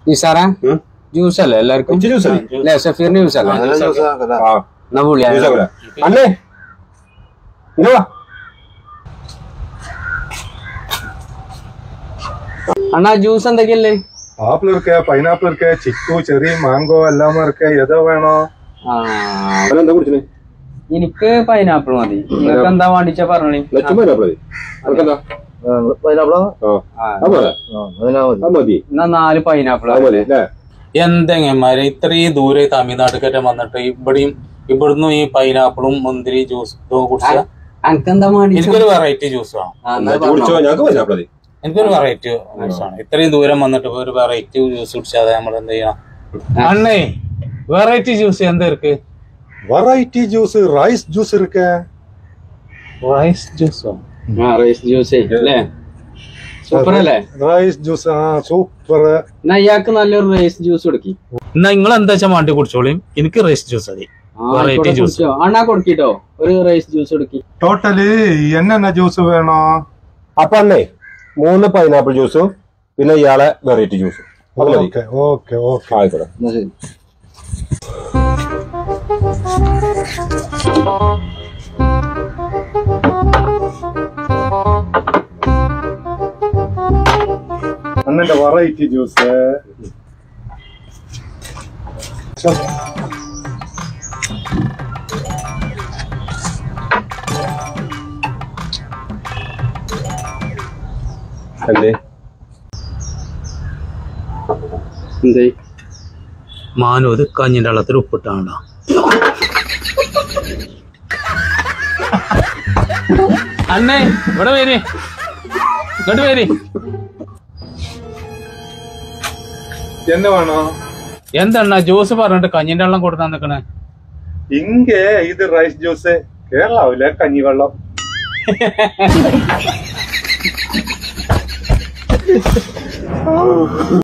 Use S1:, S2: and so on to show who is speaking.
S1: നിസാറ
S2: ഉം.
S1: ജ്യൂസ് അല്ലേ എല്ലാവർക്കും
S2: ഇഞ്ചി ജ്യൂസ് അല്ലേ?
S1: അല്ലേ സഫീറിന് ജ്യൂസ് അല്ലേ
S2: ആ
S1: എന്നാ പുള്ളിയാ
S2: ജ്യൂസ് ആക്കൂല അല്ലേ ഇങ്ങ് വാ
S1: അണ്ണാ ജ്യൂസ് എന്തൊക്കെയല്ലേ
S3: ஆப்பிள் இருக்கு பைனாப்பிள் இருக்கு சிக்கு செரி மாங்கோ எல்லாமே இருக்கு எதோ வேணும்
S1: ആ
S2: അവനെന്താ കുടിച്ചേ
S1: എനിക്ക് പൈനാപ്പിൾ മതി നിങ്ങൾക്ക് എന്താ വേണ്ടിച്ച പറഞ്ഞോളി
S2: ലച്ചും പൈനാപ്പിൾ മതി അനക്കെന്താ
S3: பைனாப்பிளா
S2: ആ അത് പോരെ അത് മതി
S1: എന്നാ നാല് പൈനാപ്പിൾ
S2: അത് മതി അല്ലേ
S4: എന്തെങ്ങന്മാര് ഇത്രയും ദൂരെ തമിഴ്നാട്ടിലേക്കറ്റം വന്നിട്ട് ഇവിടെയും ഇവിടുന്ന് ഈ പൈനാപ്പിളും മുന്തിരി ജ്യൂസ് ഇതൊക്കെ കുടിച്ച
S1: എനിക്ക് എന്താ വേണ്ടി
S4: എനിക്കൊരു വെറൈറ്റി ജ്യൂസ് വേണം
S2: കുടിച്ചോ ഞങ്ങൾക്ക് പൈനാപ്പിൾ മതി
S4: എനിക്കൊരു വെറൈറ്റി ജ്യൂസ് ആണ് ഇത്രയും ദൂരം വന്നിട്ട് ഒരു വെറൈറ്റി ജ്യൂസ് കുടിച്ചാതെ നമ്മൾ എന്ത് ചെയ്യണം അണ്ണേ വെറൈറ്റി ജ്യൂസ് എന്താ ഇருக்கு
S3: வெரைட்டி ஜூஸ் ரைஸ் ஜூஸ் இருக்கு
S4: റൈസ് ജ്യൂസോ
S1: ആ റൈസ് ജ്യൂസ് അല്ലേ സൂപ്പർ അല്ലേ
S3: ரைஸ் ஜூஸ் ஆ சூப்பர்
S1: എന്നാ ഇയാൾക്ക് നല്ലൊരു റൈസ് ജ്യൂസ് കൊടുക്കി
S4: എന്നാ നിങ്ങൾ എന്താ വെച്ചാൽ മാണ്ടി കുടിച്ചോളിയും എനിക്ക് റൈസ് ജ്യൂസ് മതി വെറൈറ്റി ജ്യൂസ്
S1: അണ്ണാ കൊടുക്കിട്ടോ ഒരു റൈസ് ജ്യൂസ് കൊടുക്കി
S3: டோட்டலி என்னென்ன ஜூஸ் வேணும்
S2: അപ്പൊ അണ്ണേ മൂന്ന് പൈനാപ്പിൾ ജ്യൂസും പിന്നെ ഇയാളെ വെറൈറ്റി ജ്യൂസും അത് മതി
S3: ஓகே ஓகே ஓகே
S2: ആയിക്കോട്ടെ
S3: அண்ணன் வெரைட்டி ஜூஸ்
S2: എന്തേ
S1: എന്തേ
S4: മാനു ഇത് കഞ്ഞിന്റെ വെള്ളത്തിൽ ഉപ്പിട്ടാണോ അണ്ണേ ഇവിടെ വരി ഇങ്ങോട്ട് വരി
S3: என்ன வேணும்
S4: എന്തെണ്ണ ജ്യൂസ് പറഞ്ഞിട്ട് കഞ്ഞിന്റെ വെള്ളം കൊടുത്താൻ നിക്കണേ
S3: இங்க இது ரைஸ் ஜூஸ் கேரளாவில கஞ்சி வெள்ளம்